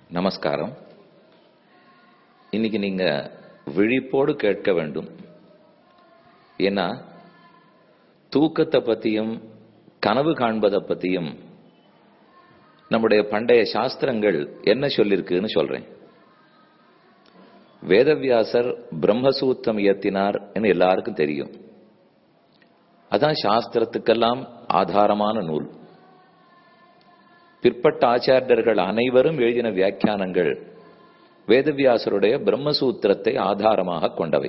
நமஸ்காரம் இன்னைக்கு நீங்க விழிப்போடு கேட்க வேண்டும் ஏன்னா தூக்கத்தை பத்தியும் கனவு காண்பதை பத்தியும் நம்முடைய பண்டைய சாஸ்திரங்கள் என்ன சொல்லிருக்குன்னு சொல்றேன் வேதவியாசர் பிரம்மசூத்திரம் இயத்தினார் என்று எல்லாருக்கும் தெரியும் அதான் சாஸ்திரத்துக்கெல்லாம் ஆதாரமான நூல் பிற்பட்ட ஆச்சாரியர்கள் அனைவரும் எழுதின வியாக்கியானங்கள் வேதவியாசருடைய பிரம்மசூத்திரத்தை ஆதாரமாக கொண்டவை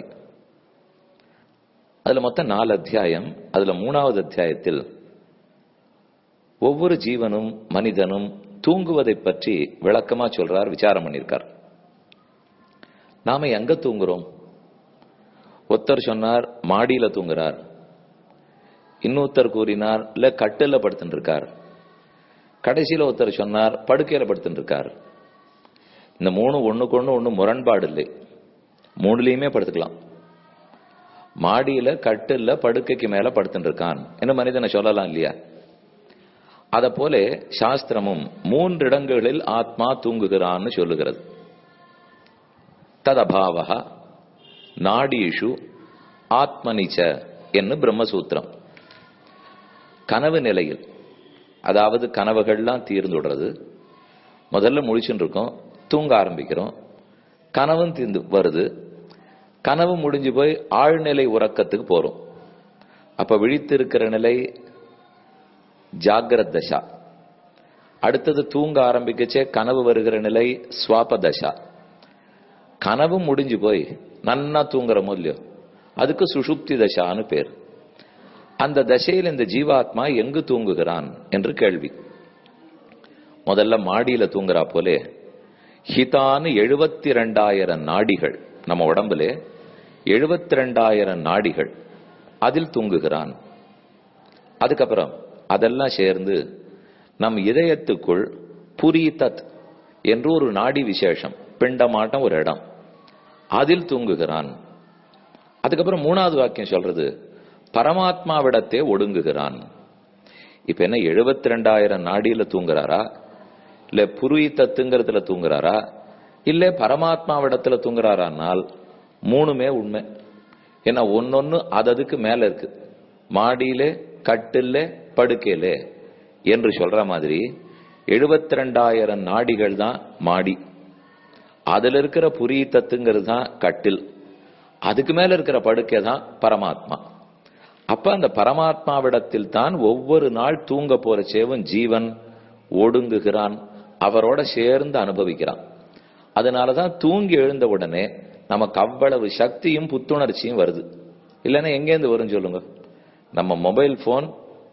அதுல மொத்தம் நாலு அத்தியாயம் அதுல மூணாவது அத்தியாயத்தில் ஒவ்வொரு ஜீவனும் மனிதனும் தூங்குவதை பற்றி விளக்கமா சொல்றார் விசாரம் பண்ணியிருக்கார் நாம எங்க தூங்குறோம் ஒருத்தர் சொன்னார் மாடியில தூங்குறார் இன்னொருத்தர் கூறினார் இல்ல கட்டில படுத்துட்டு இருக்கார் கடைசியில ஒருத்தர் சொன்னார் படுக்கையில படுத்துட்டு இருக்கார் இந்த மூணு ஒண்ணுக்கு ஒண்ணு ஒண்ணு முரண்பாடு இல்லை மூணுலயுமே படுத்துக்கலாம் மாடியில கட்டில்ல படுக்கைக்கு மேல படுத்துட்டு இருக்கான் என்ன மனிதனை சொல்லலாம் இல்லையா அத போல சாஸ்திரமும் மூன்று இடங்களில் ஆத்மா தூங்குகிறான்னு சொல்லுகிறது ததபாவக நாடீஷு ஆத்மனிச்ச என்று பிரம்மசூத்திரம் கனவு நிலையில் அதாவது கனவுகள்லாம் தீர்ந்துடுறது முதல்ல முழிச்சுட்டு இருக்கோம் தூங்க ஆரம்பிக்கிறோம் கனவும் தீர்ந்து வருது கனவு முடிஞ்சு போய் ஆழ்நிலை உறக்கத்துக்கு போறோம் அப்ப விழித்து இருக்கிற நிலை ஜாகிரத் தசா அடுத்தது தூங்க ஆரம்பிக்கச்சே கனவு வருகிற நிலை சுவாப தசா கனவு முடிஞ்சு போய் நன்னா தூங்குற மூலியம் அதுக்கு சுஷுப்தி தசான்னு பேர் அந்த தசையில் இந்த ஜீவாத்மா எங்கு தூங்குகிறான் என்று கேள்வி முதல்ல மாடியில தூங்குறா போலே ஹிதான்னு எழுபத்தி ரெண்டாயிரம் நாடிகள் நம்ம உடம்புல எழுபத்தி ரெண்டாயிரம் நாடிகள் அதில் தூங்குகிறான் அதுக்கப்புறம் அதெல்லாம் சேர்ந்து நம் இதயத்துக்குள் புரீதத் என்று ஒரு நாடி விசேஷம் பிண்டமாட்டம் ஒரு இடம் அதில் தூங்குகிறான் அதுக்கப்புறம் மூணாவது வாக்கியம் சொல்றது பரமாத்மாவிடத்தே ஒடுங்குகிறான் இப்ப என்ன எழுபத்தி ரெண்டாயிரம் நாடியில தூங்குறாரா இல்ல புருவி தத்துங்கிறதுல தூங்குறாரா இல்ல பரமாத்மாவிடத்துல தூங்குறாரானால் மூணுமே உண்மை ஏன்னா ஒன்னொன்னு அததுக்கு மேல இருக்கு மாடியிலே கட்டில்ல படுக்கையில என்று சொல்ற மாதிரி எழுபத்தி ரெண்டாயிரம் நாடிகள் தான் மாடி அதுல இருக்கிற புரி தத்துங்கிறது தான் கட்டில் அதுக்கு மேல இருக்கிற படுக்கை தான் பரமாத்மா அப்ப அந்த பரமாத்மாவிடத்தில் தான் ஒவ்வொரு நாள் தூங்க போற சேவன் ஜீவன் ஒடுங்குகிறான் அவரோட சேர்ந்து அனுபவிக்கிறான் அதனாலதான் தூங்கி எழுந்த உடனே நமக்கு அவ்வளவு சக்தியும் புத்துணர்ச்சியும் வருது இல்லைன்னா எங்கேருந்து வரும் சொல்லுங்க நம்ம மொபைல் போன்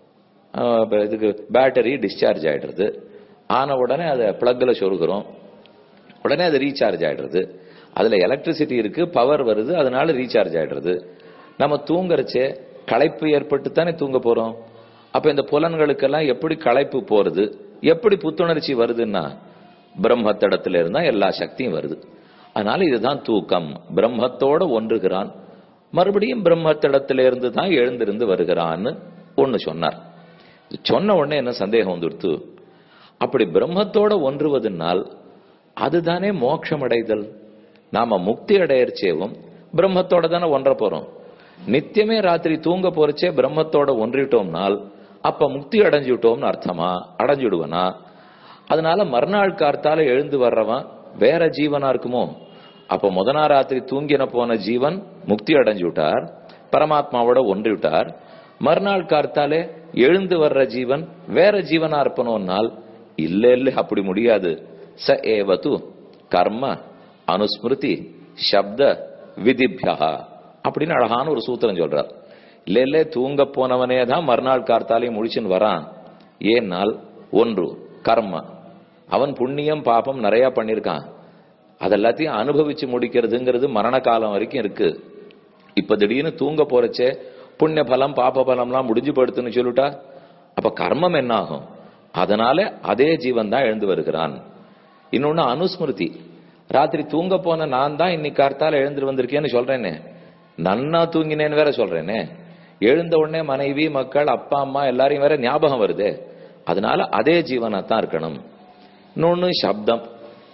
இதுக்கு பேட்டரி டிஸ்சார்ஜ் ஆயிடுறது ஆன உடனே அதை பிளக்ல சொருகிறோம் உடனே அது ரீசார்ஜ் ஆயிடுறது அதுல எலக்ட்ரிசிட்டி இருக்கு பவர் வருது அதனால ரீசார்ஜ் ஆயிடுறது நம்ம தூங்குறச்சே களைப்பு ஏற்பட்டு தானே தூங்க போறோம் அப்ப இந்த புலன்களுக்கெல்லாம் எப்படி களைப்பு போறது எப்படி புத்துணர்ச்சி வருதுன்னா பிரம்மத்திடத்துல இருந்தா எல்லா சக்தியும் வருது அதனால இதுதான் தூக்கம் பிரம்மத்தோட ஒன்றுகிறான் மறுபடியும் பிரம்மத்திடத்துல இருந்து தான் எழுந்திருந்து வருகிறான்னு ஒண்ணு சொன்னார் சொன்ன உடனே என்ன சந்தேகம் வந்துடுத்து அப்படி பிரம்மத்தோட ஒன்றுவதனால் அதுதானே மோட்சம் அடைதல் நாம முக்தி அடையறச்சேவும் பிரம்மத்தோட தானே ஒன்ற போறோம் நித்தியமே ராத்திரி தூங்க போறச்சே பிரம்மத்தோட ஒன்றிட்டோம்னால் அப்ப முக்தி அடைஞ்சுட்டோம்னு அர்த்தமா அடைஞ்சுடுவனா அதனால மறுநாள் கார்த்தால எழுந்து வர்றவன் வேற ஜீவனா இருக்குமோ அப்ப முதனா ராத்திரி தூங்கின போன ஜீவன் முக்தி அடைஞ்சு விட்டார் பரமாத்மாவோட ஒன்றி விட்டார் மறுநாள் கார்த்தாலே எழுந்து வர்ற ஜீவன் வேற ஜீவனா இருப்பனோம்னால் இல்ல இல்ல அப்படி முடியாது ச ஏவது கர்ம அனுஸ்மிருதி சப்த விதிபியா அப்படின்னு அழகான ஒரு சூத்திரம் சொல்றார் இல்ல இல்ல தூங்க போனவனே தான் மறுநாள் கார்த்தாலையும் முடிச்சுன்னு வரான் ஏனால் ஒன்று கர்ம அவன் புண்ணியம் பாபம் நிறைய பண்ணிருக்கான் அதெல்லாத்தையும் அனுபவிச்சு முடிக்கிறதுங்கிறது மரண காலம் வரைக்கும் இருக்கு இப்ப திடீர்னு தூங்க போறச்சே புண்ணிய பலம் பாப பலம்லாம் முடிஞ்சு படுத்துன்னு சொல்லிட்டா அப்ப கர்மம் என்ன ஆகும் அதனால அதே ஜீவன் தான் எழுந்து வருகிறான் இன்னொன்னு அனுஸ்மிருதி ராத்திரி தூங்க போன நான் தான் இன்னைக்கு கார்த்தால எழுந்து வந்திருக்கேன்னு சொல்றேனே நன்னா தூங்கினேன்னு வேற சொல்றேனே எழுந்த உடனே மனைவி மக்கள் அப்பா அம்மா எல்லாரையும் வேற ஞாபகம் வருதே அதனால அதே ஜீவனா தான் இருக்கணும் இன்னொன்னு சப்தம்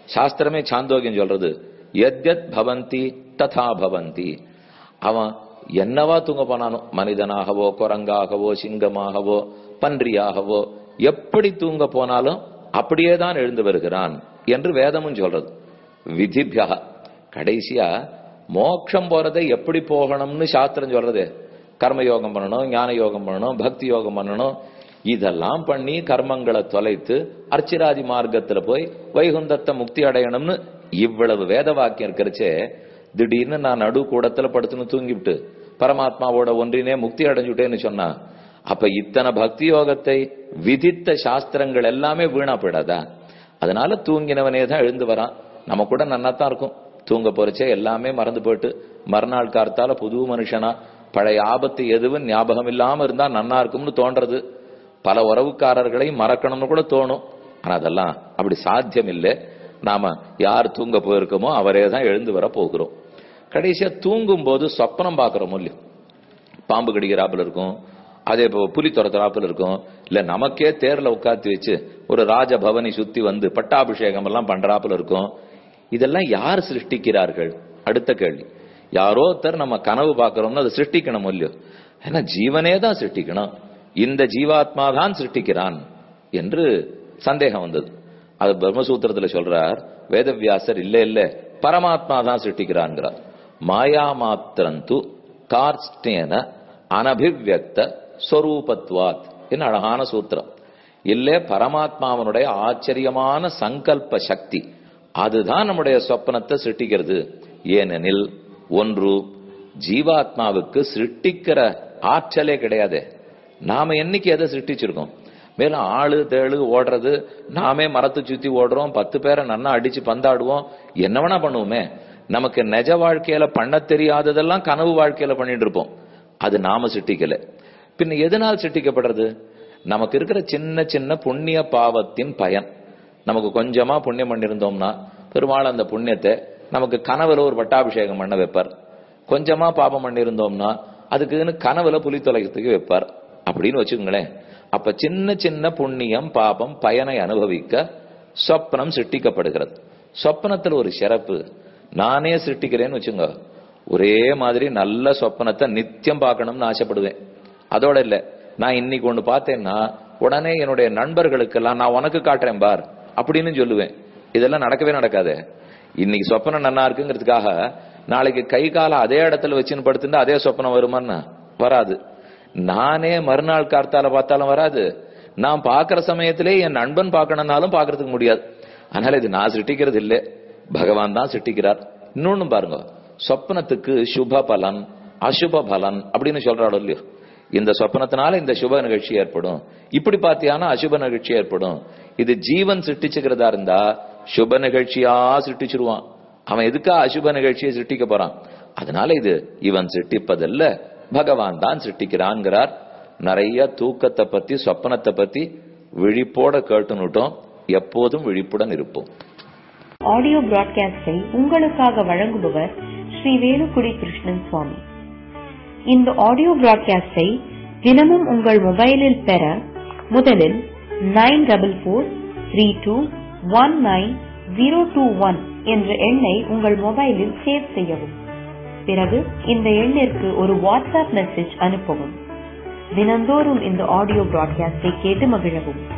சாஸ்திரமே சாந்தோக்கியம் சொல்றது எத்யத் பவந்தி ததா பவந்தி அவன் என்னவா தூங்க போனானோ மனிதனாகவோ குரங்காகவோ சிங்கமாகவோ பன்றியாகவோ எப்படி தூங்க போனாலும் அப்படியே தான் எழுந்து வருகிறான் என்று வேதமும் சொல்றது விதிபியா கடைசியா மோட்சம் போறதை எப்படி போகணும்னு சாஸ்திரம் சொல்றது கர்ம யோகம் பண்ணணும் ஞான யோகம் பண்ணணும் பக்தி யோகம் பண்ணணும் இதெல்லாம் பண்ணி கர்மங்களை தொலைத்து அர்ச்சிராதி மார்க்கத்துல போய் வைகுந்தத்தை முக்தி அடையணும்னு இவ்வளவு வேத வாக்கியம் இருக்கிறச்சே திடீர்னு நான் நடு கூடத்துல படுத்துன்னு தூங்கிவிட்டு பரமாத்மாவோட ஒன்றினே முக்தி அடைஞ்சுட்டேன்னு சொன்னா அப்ப இத்தனை பக்தி யோகத்தை விதித்த சாஸ்திரங்கள் எல்லாமே வீணா போயிடாதா அதனால தூங்கினவனே தான் எழுந்து வரான் நம்ம கூட நன்னாத்தான் இருக்கும் தூங்க போறச்சே எல்லாமே மறந்து போயிட்டு மறுநாள் கார்த்தால புது மனுஷனா பழைய ஆபத்து எதுவும் ஞாபகம் இல்லாம இருந்தா நன்னா இருக்கும்னு தோன்றது பல உறவுக்காரர்களை மறக்கணும்னு கூட தோணும் ஆனா அதெல்லாம் அப்படி சாத்தியம் இல்லை நாம யார் தூங்க போயிருக்கோமோ அவரே தான் எழுந்து வர போகிறோம் கடைசியா தூங்கும் போது சொப்பனம் பாக்குறோம் இல்லையோ பாம்பு கடிக்கிறாப்புல இருக்கும் அதே இப்போ புலி துரத்துறாப்புல இருக்கும் இல்ல நமக்கே தேர்ல உட்காத்தி வச்சு ஒரு ராஜபவனி சுத்தி வந்து பட்டாபிஷேகம் எல்லாம் பண்றாப்புல இருக்கும் இதெல்லாம் யார் சிருஷ்டிக்கிறார்கள் அடுத்த கேள்வி யாரோ ஒருத்தர் நம்ம கனவு பார்க்கறோம்னு அதை சிருஷ்டிக்கணும் இல்லையோ ஏன்னா ஜீவனே தான் சிருஷ்டிக்கணும் இந்த ஜீவாத்மா தான் சிருஷ்டிக்கிறான் என்று சந்தேகம் வந்தது அது பிரம்மசூத்திரத்துல சொல்றார் வேதவியாசர் இல்ல இல்ல பரமாத்மா தான் சிருஷ்டிக்கிறான்ங்கிறார் மாயா மாத்திரந்து கார்ஸ்டேன அனபிவியக்த ஸ்வரூபத்வாத் என்ன அழகான சூத்திரம் இல்ல பரமாத்மாவனுடைய ஆச்சரியமான சங்கல்ப சக்தி அதுதான் நம்முடைய சொப்பனத்தை சிருஷ்டிக்கிறது ஏனெனில் ஒன்று ஜீவாத்மாவுக்கு சிருஷ்டிக்கிற ஆற்றலே கிடையாது நாம என்னைக்கு எதை சிருஷ்டிச்சிருக்கோம் மேலும் ஆளு தேளு ஓடுறது நாமே மரத்தை சுத்தி ஓடுறோம் பத்து பேரை நன்னா அடிச்சு பந்தாடுவோம் என்ன வேணா பண்ணுவோமே நமக்கு நிஜ வாழ்க்கையில பண்ண தெரியாததெல்லாம் கனவு வாழ்க்கையில பண்ணிட்டு இருப்போம் அது நாம சிருஷ்டிக்கல பின்ன எதனால் சிருஷ்டிக்கப்படுறது நமக்கு இருக்கிற சின்ன சின்ன புண்ணிய பாவத்தின் பயன் நமக்கு கொஞ்சமா புண்ணியம் பண்ணியிருந்தோம்னா பெருமாள் அந்த புண்ணியத்தை நமக்கு கனவுல ஒரு பட்டாபிஷேகம் பண்ண வைப்பார் கொஞ்சமா பாபம் பண்ணியிருந்தோம்னா அதுக்குன்னு கனவுல புலி தொலைக்கிறதுக்கு வைப்பார் அப்படின்னு வச்சுக்கோங்களேன் அப்ப சின்ன சின்ன புண்ணியம் பாபம் பயனை அனுபவிக்க சொப்னம் சிருஷ்டிக்கப்படுகிறது சொப்னத்துல ஒரு சிறப்பு நானே சிருஷ்டிக்கிறேன்னு வச்சுங்க ஒரே மாதிரி நல்ல சொப்பனத்தை நித்தியம் பார்க்கணும்னு ஆசைப்படுவேன் அதோட இல்ல நான் இன்னைக்கு ஒண்ணு பார்த்தேன்னா உடனே என்னுடைய நண்பர்களுக்கெல்லாம் நான் உனக்கு காட்டுறேன் பார் அப்படின்னு சொல்லுவேன் இதெல்லாம் நடக்கவே நடக்காது இன்னைக்கு சொப்பனம் நன்னா இருக்குங்கிறதுக்காக நாளைக்கு கை கால அதே இடத்துல வச்சுன்னு படுத்துட்டா அதே சொப்பனம் வருமான்னு வராது நானே மறுநாள் கார்த்தால பார்த்தாலும் வராது நான் பார்க்கிற சமயத்திலே என் நண்பன் பார்க்கணும்னாலும் பார்க்கறதுக்கு முடியாது அதனால இது நான் சிருஷ்டிக்கிறது இல்லை பகவான் தான் சிருஷ்டிக்கிறார் இன்னொன்னு பாருங்க சொப்பனத்துக்கு சுப பலன் அசுப பலன் அப்படின்னு சொல்றாளோ இல்லையோ இந்த சொப்பனத்தினால இந்த சுப நிகழ்ச்சி ஏற்படும் இப்படி பாத்தியானா அசுப நிகழ்ச்சி ஏற்படும் இது ஜீவன் சிருஷ்டிச்சுக்கிறதா இருந்தா சுப நிகழ்ச்சியா சிருஷ்டிச்சிருவான் அவன் எதுக்கா அசுப நிகழ்ச்சியை சிருஷ்டிக்க போறான் அதனால இது இவன் சிருஷ்டிப்பதல்ல பகவான் தான் சிருஷ்டிக்கிறான்ங்கிறார் நிறைய தூக்கத்தை பத்தி சொப்பனத்தை பத்தி விழிப்போட கேட்டுனுட்டோம் எப்போதும் விழிப்புடன் இருப்போம் ஆடியோ பிராட்காஸ்டை உங்களுக்காக வழங்குபவர் ஸ்ரீ வேலுக்குடி கிருஷ்ணன் சுவாமி இந்த ஆடியோ பிராட்காஸ்டை தினமும் உங்கள் மொபைலில் பெற முதலில் nine double four three two one nine zero two one என்ற எண்ணை உங்கள் மொபைலில் சேவ் செய்யவும் பிறகு இந்த எண்ணிற்கு ஒரு வாட்ஸ்அப் மெசேஜ் அனுப்பவும் தினந்தோறும் இந்த ஆடியோ பிராட்காஸ்டை கேட்டு மகிழவும்